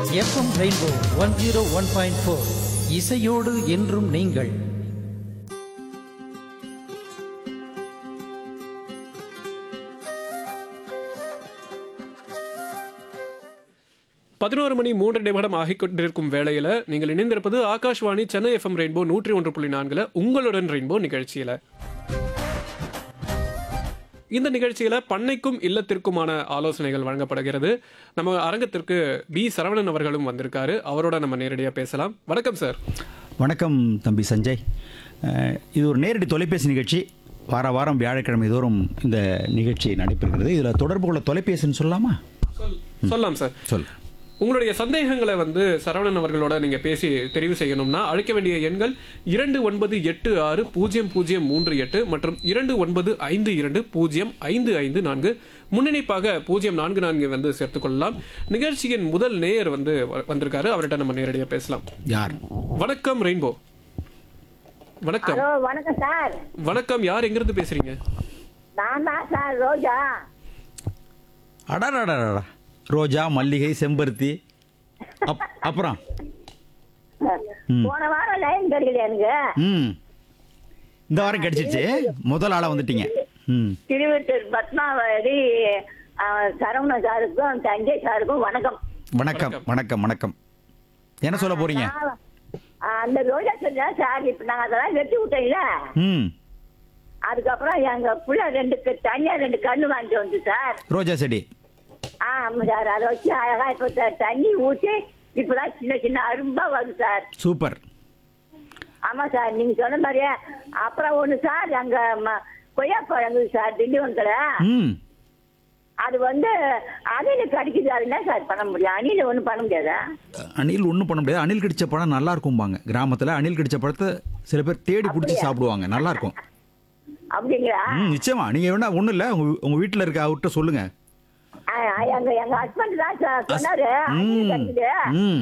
FM rainbow one zero one point four இசையோடு என்றும் நீங்கள் பதினோரு மணி மூன்று நிமிடம் ஆகிக் கொண்டிருக்கும் வேளையில நீங்கள் இணைந்திருப்பது ஆகாஷ்வாணி சென்னை எஃப்எம் ரெயின்போ நூற்றி ஒன்று புள்ளி நான்குல உங்களுடன் ரெயின்போ நிகழ்ச்சியில இந்த நிகழ்ச்சியில பண்ணைக்கும் இல்லத்திற்குமான ஆலோசனைகள் வழங்கப்படுகிறது நம்ம அரங்கத்திற்கு பி சரவணன் அவர்களும் வந்திருக்காரு அவரோட நம்ம நேரடியாக பேசலாம் வணக்கம் சார் வணக்கம் தம்பி சஞ்சய் அஹ், இது ஒரு நேரடி தொலைபேசி நிகழ்ச்சி வார வாரம் வியாழக்கிழமை தோறும் இந்த நிகழ்ச்சி நடைபெறுகிறது இதில் தொடர்பு கொள்ள தொலைபேசின்னு சொல்லலாமா சொல்- சொல்லலாம் சார் சொல் உங்களுடைய சந்தேகங்களை வந்து சரவணன் அவர்களோட நீங்க பேசி தெரிவு செய்யணும்னா அழைக்க வேண்டிய எண்கள் இரண்டு ஒன்பது எட்டு ஆறு பூஜ்ஜியம் பூஜ்ஜியம் மூன்று எட்டு மற்றும் இரண்டு ஒன்பது ஐந்து இரண்டு பூஜ்ஜியம் ஐந்து ஐந்து நான்கு முன்னிணைப்பாக பூஜ்ஜியம் நான்கு நான்கு வந்து சேர்த்துக்கொள்ளலாம் நிகழ்ச்சியின் முதல் நேயர் வந்து வ- வந்திருக்காரு அவர்கிட்ட நம்ம நேரடியாக பேசலாம் யார் வணக்கம் ரெயின்போ வணக்கம் ஹலோ வணக்கம் சார் வணக்கம் யார் எங்கிருந்து பேசுறீங்க நான் தான் சார் ரோஜா அடாடாடாடா ரோஜா மல்லிகை செம்பருத்தி அப் அப்புறம் ம். போன வாரம் லைன் கிடைக்கல எனக்கு ம் இந்த வாரம் கிடைச்சிருச்சு முதல் ஆளாக வந்துட்டீங்க ம் திருவத்தூர் பத்மாவதி ஆ, சரவண சாருக்கும் தஞ்சை சாருக்கும் வணக்கம் வணக்கம் வணக்கம் வணக்கம் என்ன சொல்ல போறீங்க நான், ஆ, அந்த ரோஜா செஞ்சா சார் இப்ப நாங்க அதெல்லாம் வெட்டி விட்டீங்களா ம் அதுக்கப்புறம் எங்க புள்ள ரெண்டு க- தனியா ரெண்டு கண்ணு வாங்கிட்டு வந்து சார் ரோஜா செடி ஆ ஆமா சார் அதை வச்சு அழகா இப்ப த- தண்ணி ஊற்றி இப்பதான் சின்ன சின்ன அரும்பா வருது சார் சூப்பர் ஆமா சார் நீங்க சொன்ன மாதிரியே அப்புறம் ஒண்ணு சார் அங்க ம- கொய்யாப்பழம் இருக்குது சார் திண்டிவனத்துல ம் அது வந்து அணில கடிக்குது அது என்ன சார் பண்ண முடியும் அணில ஒண்ணும் பண்ண முடியாதா அணில் ஒன்றும் பண்ண முடியாது அணில் கடிச்ச பழம் நல்லா இருக்கும்பாங்க கிராமத்தில் அணில் கடிச்ச பழத்தை சில பேர் தேடி பிடிச்சி சாப்பிடுவாங்க நல்லா இருக்கும் அப்படிங்களா ம் நிச்சயமா நீங்கள் வேணா ஒன்றும் இல்லை உங்கள் உங்கள் வீட்டில் இருக்க அவர்கிட்ட சொல்லுங்கள் ஆ, எங்க எங்க ஹஸ்பண்ட் தான் சார் சொன்னாரு அணில் ம் கடிக்குது ம்